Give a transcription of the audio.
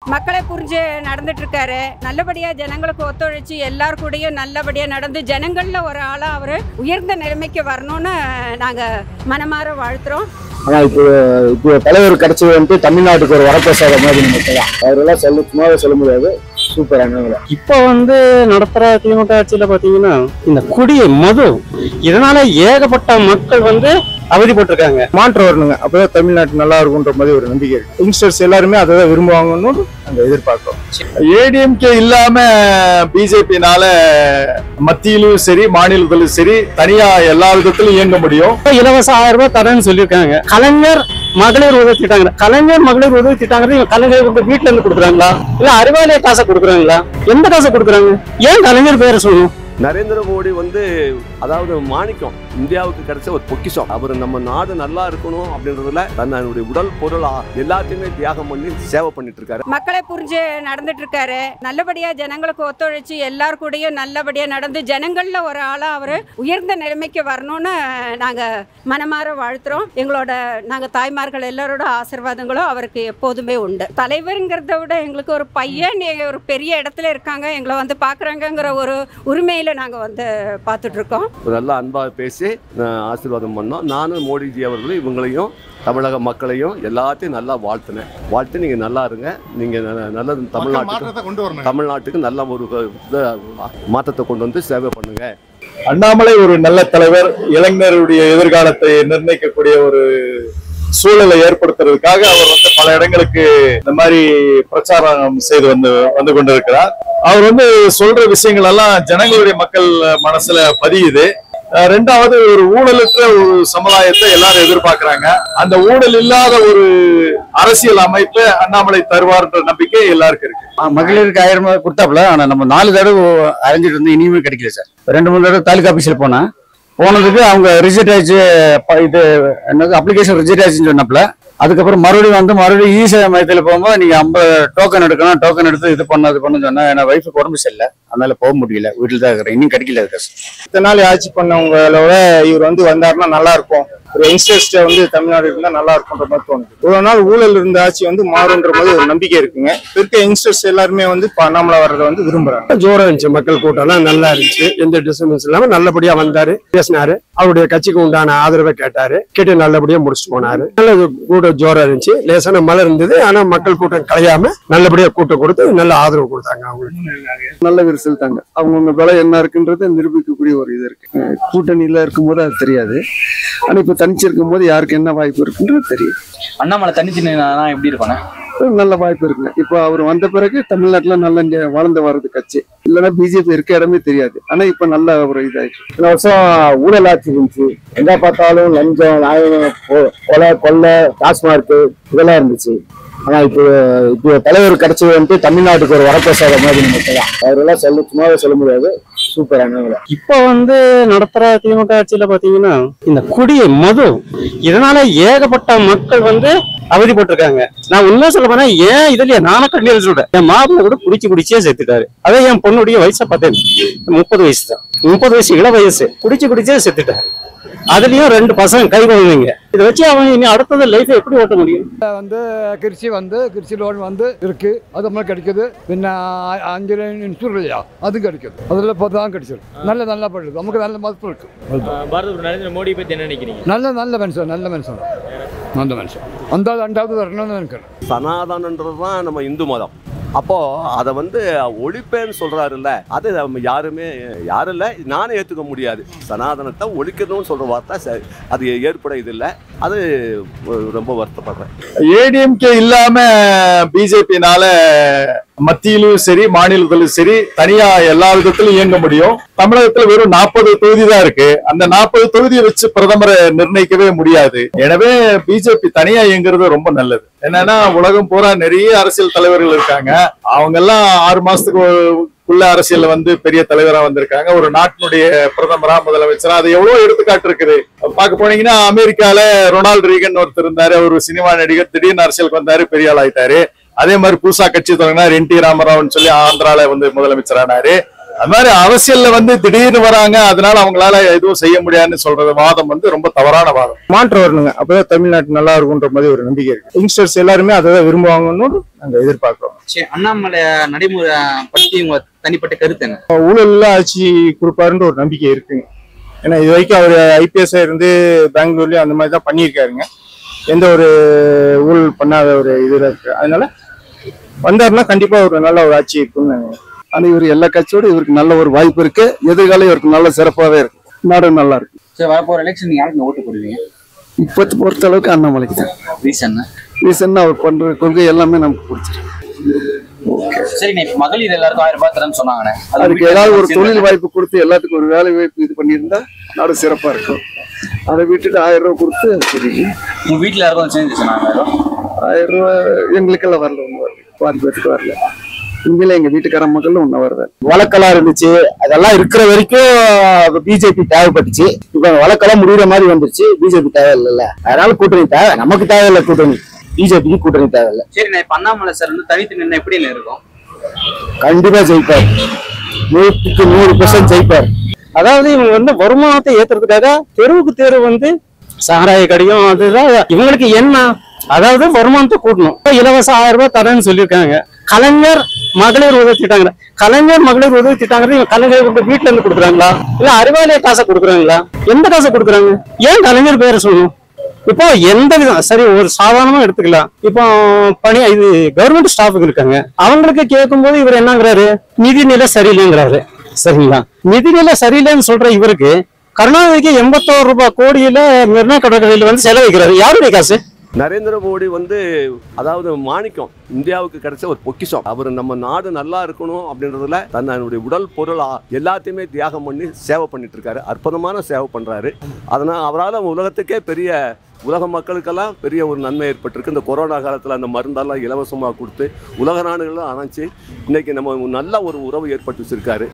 மக்களை புரிஞ்சு நடந்துட்டு இருக்காரு நல்லபடியா ஜனங்களுக்கு ஒத்துழைச்சு எல்லார் கூடயும் நல்லபடியா நடந்து ஜனங்கள்ல ஒரு ஆளா அவரு உயர்ந்த நிலைமைக்கு வரணும்னு நாங்க மனமாற வாழ்த்துறோம் ஆனா இப்போ இப்போ தலைவர் கிடைச்சது வந்து தமிழ்நாட்டுக்கு ஒரு வரப்பிரசாத மாதிரி நமக்கு தான் அவரெல்லாம் சொல்ல சும்மாவே சொல்ல முடியாது சூப்பர் அண்ணங்கள இப்போ வந்து நடத்துற திமுக ஆட்சியில பாத்தீங்கன்னா இந்த குடி மது இதனால ஏகப்பட்ட மக்கள் வந்து அவதிப்பட்டிருக்காங்க மாற்றம் வரணுங்க அப்பதான் தமிழ்நாட்டு நல்லா இருக்கும்ன்ற மாதிரி ஒரு நம்பிக்கை இருக்கு யங்ஸ்டர்ஸ் எல்லாருமே அதை தான் விரும்புவாங்கன்னு நாங்க எதிர்பார்க்கிறோம் ஏடிஎம்கே இல்லாம பிஜேபினால மத்தியிலும் சரி மாநிலத்திலும் சரி தனியா எல்லா விதத்திலும் இயங்க முடியும் இப்ப இலவச ஆயிரம் ரூபாய் தரேன்னு சொல்லியிருக்காங்க கலைஞர் மகளிர் உதவி திட்டாங்க கலைஞர் மகளிர் உதவி திட்டாங்கிறது இவங்க கலைஞர் வந்து வீட்டுல இருந்து கொடுக்குறாங்களா இல்ல அறிவாலய காசை கொடுக்குறாங்களா எந்த காசை கொடுக்குறாங்க ஏன் கலைஞர் பேரை சொல்லணும் நரேந்திர மோடி வந்து அதாவது மாணிக்கம் இந்தியாவுக்கு கிடைச்ச ஒரு பொக்கிஷம் அவர் நம்ம நாடு நல்லா இருக்கணும் அப்படின்றதுல தன்னுடைய உடல் பொருள் ஆ- எல்லாத்தையுமே தியாகம் பண்ணி சேவை பண்ணிட்டு இருக்காரு மக்களை புரிஞ்சு நடந்துட்டு இருக்காரு நல்லபடியா ஜனங்களுக்கு ஒத்துழைச்சு எல்லார் கூடயும் நல்லபடியா நடந்து ஜனங்கள்ல ஒரு ஆளா அவரு உயர்ந்த நிலைமைக்கு வரணும்னு நாங்க மனமாற வாழ்த்துறோம் எங்களோட நாங்க தாய்மார்கள் எல்லாரோட ஆசீர்வாதங்களும் அவருக்கு எப்போதுமே உண்டு தலைவருங்கிறத விட எங்களுக்கு ஒரு பையன் நீ- ஒரு பெரிய இடத்துல இருக்காங்க எங்களை வந்து பாக்குறாங்கங்கிற ஒரு உரிமையில நாங்க வந்து பார்த்துட்டு இருக்கோம் ஒரு நல்ல அன்பாக பேசி அஹ், ஆசீர்வாதம் பண்ணோம் நானும் மோடிஜி அவர்களும் இவங்களையும் தமிழக மக்களையும் எல்லாத்தையும் நல்லா வாழ்த்தினேன் வாழ்த்து நீங்கள் நல்லா இருங்க நீங்கள் நல்லது தமிழ்நாட்டுக்கு மாற்றத்தை கொண்டு வரணும் தமிழ்நாட்டுக்கு நல்ல ஒரு இத மாற்றத்தை கொண்டு வந்து சேவை பண்ணுங்க அண்ணாமலை ஒரு நல்ல தலைவர் இளைஞருடைய எதிர்காலத்தை நிர்ணயிக்கக்கூடிய ஒரு சூழலை ஏற்படுத்துறதுக்காக அவர் வந்து பல இடங்களுக்கு இந்த மாதிரி பிரச்சாரம் செய்து வந்து வந்து கொண்டிருக்கிறார் அவர் வந்து சொல்ற விஷயங்கள் எல்லாம் ஜனங்களுடைய மக்கள் மனசுல பதியுது அஹ் ரெண்டாவது ஒரு ஊழலற்ற ஒரு சமுதாயத்தை எல்லாரும் எதிர்பார்க்கறாங்க அந்த ஊழல் இல்லாத ஒரு அரசியல் அமைப்பை அண்ணாமலை தருவார்ன்ற நம்பிக்கை எல்லாருக்கும் இருக்கு மகளிருக்கு ஆயிரம் ரூபாய் கொடுத்தாப்புல ஆனா நம்ம நாலு தடவை அலைஞ்சிட்டு வந்து இனிமே கிடைக்கல சார் ரெண்டு மூணு தடவை தாலுகா ஆபீஸ்ல போனேன் போனதுக்கு அவங்க ரிஜெக்ட் ஆயிடுச்சு ப- இது என்னது அப்ளிகேஷன் ரிஜெக்ட் ஆயிடுச்சுன்னு சொன்னப்பல அதுக்கப்புறம் மறுபடியும் வந்து மறுபடியும் இ சேவை மையத்தில் போகும்போது நீங்க ஐம்பது டோக்கன் எடுக்கணும் டோக்கன் எடுத்து இது பண்ண இது பண்ணு சொன்னா என் ஒய்ஃபுக்கு உடம்பு சரியில்லை அதனால போக முடியல வீட்டில் தான் இருக்கிறேன் இன்னும் கிடைக்கல அது காசு இத்தனை நாள் ஆட்சி பண்ணவங்களோட இவர் வந்து வந்தாருன்னா நல்லா இருக்கும் ஒரு யங்ஸ்டர்ஸ்ட வந்து தமிழ்நாடு இருந்தா நல்லா இருக்கும்ன்ற மாதிரி தோணுது இவ்வளவு நாள் ஊழல் இருந்த ஆட்சி வந்து மாறுன்ற மாதிரி ஒரு நம்பிக்கை இருக்குங்க இப்ப இருக்க யங்ஸ்டர்ஸ் எல்லாருமே வந்து இப்ப அண்ணாமலை வர்றதை வந்து விரும்புறாங்க ஜோரா இருந்துச்சு மக்கள் கூட்டம்லாம் நல்லா இருந்துச்சு எந்த டிஸ்டர்பன்ஸ் இல்லாம நல்லபடியா வந்தாரு பேசினாரு அவருடைய கட்சிக்கு உண்டான ஆதரவை கேட்டாரு கேட்டு நல்லபடியா முடிச்சுட்டு போனாரு நல்ல கூட ஜோரா இருந்துச்சு லேசான மழை இருந்தது ஆனா மக்கள் கூட்டம் கலையாம நல்லபடியா கூட்டம் கொடுத்து நல்ல ஆதரவு கொடுத்தாங்க அவங்களுக்கு நல்ல விரிசல் தாங்க அவங்கவுங்க விலை என்ன இருக்குன்றதை நிரூபிக்கக்கூடிய ஒரு இது இருக்கு அஹ் கூட்டணியில இருக்கும்போது அது தெரியாது ஆனா இப்ப தனிச்சு இருக்கும்போது யாருக்கு என்ன வாய்ப்பு இருக்குன்றது தெரியும் அண்ணாமலை தனிச்சு நின்னா எப்படி இருப்பானே ஒரு நல்ல வாய்ப்பு இருக்குங்க இப்போ அவர் வந்த பிறகு தமிழ்நாட்டுல நல்ல இங்க வளர்ந்து வர்றது கட்சி இல்லைன்னா பிஜேபி இருக்க இடமே தெரியாது ஆனா இப்ப நல்ல ஒரு இதாயிடுச்சு இத்தனை வருஷம் ஊழல் ஆட்சி இருந்துச்சு எங்க பார்த்தாலும் லஞ்சம் நியாயம் கொ- கொலை கொள்ளை டாஸ்மார்க் இதெல்லாம் இருந்துச்சு ஆனா இப்போ இப்போ தலைவர் கிடைச்சது வந்து தமிழ்நாட்டுக்கு ஒரு வரப்பிரசாத மாதிரி நமக்கு தான் அவரெல்லாம் சொல்ல சும்மாவே சொல்ல முடியாது சூப்பர் அண்ணங்கள இப்போ வந்து நடத்துற திமுக ஆட்சியில பாத்தீங்கன்னா இந்த குடி மது இதனால ஏகப்பட்ட மக்கள் வந்து அவதிப்பட்டிருக்காங்க நான் உண்மையா சொல்ல போனா ஏன் இதுலயே நானக்கல்லியில் சொல்றேன் என் மாப்பிள்ளை கூட குடிச்சு குடிச்சே செத்துட்டாரு அதே என் பொண்ணுடைய வயசை பார்த்தேன் முப்பது வயசு தான் முப்பது வயசு இள வயசு குடிச்சு குடிச்சே செத்துட்டாரு அதுலயும் ரெண்டு பசங்க கை குழந்தைங்க இதை வச்சு அவன் இனி அடுத்தது லைஃப் எப்படி ஓட்ட முடியும் வந்து கிருஷி வந்து கிருஷி லோன் வந்து இருக்கு அது நம்மளுக்கு கிடைக்குது பின்ன அ- அஞ்சு இன்சூரன்ஸ் இல்லையா அதுவும் கிடைக்குது அதில் பார்த்து தான் கிடைச்சது நல்ல நல்லா பண்ணுது நமக்கு நல்ல மதிப்பு இருக்கு பாரத பிரதமர் நரேந்திர மோடி பத்தி என்ன நினைக்கிறீங்க நல்ல நல்ல மனுஷன் நல்ல மனுஷன் நல்ல மனுஷன் அந்த ரெண்டாவது வரணும்னு நினைக்கிறேன் சனாதனன்றது தான் நம்ம இந்து மதம் அப்போ அதை வந்து ஒழிப்பேன்னு சொல்றாருல்ல அது நம்ம யாருமே யாரும் இல்லை நானே ஏற்றுக்க முடியாது சனாதனத்தை ஒழிக்கணும்னு சொல்ற வார்த்தை ச- அது ஏற்பட இது இல்லை அது ரொம்ப வருத்தப்படுறேன் ஏடிஎம்கே இல்லாம பிஜேபினால மத்தியிலும் சரி மாநிலத்திலும் சரி தனியா எல்லா விதத்திலும் இயங்க முடியும் தமிழகத்துல வெறும் நாற்பது தொகுதி தான் இருக்கு அந்த நாற்பது தொகுதியை வச்சு பிரதமரை நிர்ணயிக்கவே முடியாது எனவே பிஜேபி தனியா இயங்குறது ரொம்ப நல்லது என்னன்னா உலகம் பூரா நிறைய அரசியல் தலைவர்கள் இருக்காங்க அவங்க எல்லாம் ஆறு மாசத்துக்கு ஒரு- உள்ள அரசியல்ல வந்து பெரிய தலைவரா வந்திருக்காங்க ஒரு நாட்டினுடைய பிரதமரா முதலமைச்சரா அது எவ்வளவு எடுத்துக்காட்டு இருக்குது பார்க்க போனீங்கன்னா அமெரிக்கால ரொனால்டு ரீகன் ஒருத்தர் இருந்தாரு ஒரு சினிமா நடிகர் திடீர்னு அரசியலுக்கு வந்தாரு பெரிய ஆள் ஆயிட்டாரு அதே மாதிரி புதுசா கட்சி தொடங்கினார் என் டி ராமராவ்னு சொல்லி ஆந்திரால வந்து முதலமைச்சரானாரு அது மாதிரி அரசியல்ல வந்து திடீர்னு வராங்க அதனால அவங்களால எதுவும் செய்ய முடியாதுன்னு சொல்றது வாதம் வந்து ரொம்ப தவறான வாதம் மாற்றம் வரணுங்க அப்பதான் தமிழ்நாட்டு நல்லா இருக்குன்ற மாதிரி ஒரு நம்பிக்கை இருக்கு யங்ஸ்டர்ஸ் எல்லாருமே அதை தான் விரும்புவாங்கன்னு நாங்க எதிர்பார்க்கிறோம் சரி அண்ணாமலை நடைமுறை பற்றி உங்க தனிப்பட்ட கருத்து என்ன ஊழல் ஆட்சி கொடுப்பாருன்ற ஒரு நம்பிக்கை இருக்குங்க ஏன்னா இது வரைக்கும் அவர் ஐபிஎஸ் இருந்து பெங்களூர்லயும் அந்த மாதிரி தான் பண்ணியிருக்காருங்க எந்த ஒரு ஊழல் பண்ணாத ஒரு இதுல இருக்கு அதனால வந்தாருன்னா கண்டிப்பா ஒரு நல்ல ஒரு ஆட்சி இருக்கும்னு நான் ஆனா இவர் எல்லா கட்சியோட இவருக்கு நல்ல ஒரு வாய்ப்பு இருக்கு எதிர்காலம் இவருக்கு நல்ல சிறப்பாவே இருக்கு நாடு நல்லா இருக்கு சரி வரப்போற எலெக்ஷன் நீங்க யாருக்கு ஓட்டு போடுவீங்க இப்பத்து பொறுத்த அளவுக்கு அண்ணாமலைக்கு தான் ரீசன் ரீசன் அவர் பண்ற கொள்கை எல்லாமே நமக்கு பிடிச்சிருக்கு சரிண்ணே இப்ப மகளிர் எல்லாருக்கும் ஆயிரம் ரூபாய் தரேன்னு சொன்னாங்கண்ணே அது அதுக்கு வீட்டுல ஏதாவது ஒரு சேர்ந்து- தொழில் வாய்ப்பு கொடுத்து எல்லாத்துக்கும் ஒரு வேலை வாய்ப்பு இது பண்ணியிருந்தா நாடு சிறப்பா இருக்கும் அதை விட்டுட்டு ஆயிரம் ரூபாய் கொடுத்து சரி உங்க வீட்டுல யாருக்கும் சேர்ந்து சொன்னாங்க ஆயிரம் ரூபாய் எங்களுக்கெல்லாம் வரல ஒன்றும் வரல பாதி பேருக்கு வரல உண்மையில எங்க வீட்டுக்கார மக்களும் ஒன்றும் வரல வழக்கெல்லாம் இருந்துச்சு அதெல்லாம் இருக்கிற வரைக்கும் பிஜேபி தேவைப்பட்டுச்சு இப்ப அந்த வழக்கெல்லாம் முடிகிற மாதிரி வந்துருச்சு பிஜேபி தேவை இல்லைல்ல அதனால கூட்டணி தேவை நமக்கு தேவையில்லை கூட்டணி பிஜேபிக்கு கூட்டணி தேவையில்லை சரிண்ணே இப்ப அண்ணாமலை சார் வந்து தனித்து நின்று எப்படி இருக்கும் கண்டிப்பா ஜெயிப்பார் நூற்றுக்கு நூறு பெர்சன்ட் ஜெயிப்பார் அதாவது இவங்க வந்து வருமானத்தை ஏத்துறதுக்காக தெருவுக்கு தெரு வந்து சாராய கடையும் அதுதான் இவங்களுக்கு என்ன அதாவது வருமானத்தை கூட்டணும் இப்ப இலவச ஆயிரம் ரூபாய் தரேன்னு சொல்லியிருக்காங்க கலைஞர் மகளிர் உதவி திட்டாங்க கலைஞர் மகளிர் உதவி திட்டாங்கிறது இவங்க கலைஞர் கொண்டு வீட்டுல இருந்து கொடுக்குறாங்களா இல்ல அறிவாலய காசை கொடுக்குறாங்களா எந்த காசை கொடுக்குறாங்க ஏன் கலைஞர் பேரை சொல்லணும் இப்போ எந்த விதம் சரி ஒரு சாதாரணமா எடுத்துக்கலாம் இப்போ பணி இது கவர்மெண்ட் ஸ்டாஃபுக்கு இருக்காங்க அவங்களுக்கு கேட்கும்போது இவர் என்னங்கிறாரு நிதிநிலை சரியில்லைங்கிறாரு சரிங்களா நிதிநிலை சரியில்லைன்னு சொல்ற இவருக்கு கருணாநிதிக்கு எண்பத்தோரு ரூபாய் கோடியில மெரினா கடற்கரையில வந்து செலவழிக்கிறாரு யாருடைய காசு நரேந்திர மோடி வந்து அதாவது மாணிக்கம் இந்தியாவுக்கு கிடைச்ச ஒரு பொக்கிஷம் அவர் நம்ம நாடு நல்லா இருக்கணும் அப்படின்றதுல தன்னுடைய உடல் பொருள் ஆ- எல்லாத்தையுமே தியாகம் பண்ணி சேவை பண்ணிட்டு இருக்காரு அற்புதமான சேவை பண்றாரு அதனால் அவரால் உலகத்துக்கே பெரிய உலக மக்களுக்கெல்லாம் பெரிய ஒரு நன்மை ஏற்பட்டிருக்கு இந்த கொரோனா காலத்தில் அந்த மருந்தெல்லாம் இலவசமாக கொடுத்து உலக நாடுகளும் அணைச்சி இன்னைக்கு நம்ம நல்ல ஒரு உறவு ஏற்பட்டு வச்சிருக்காரு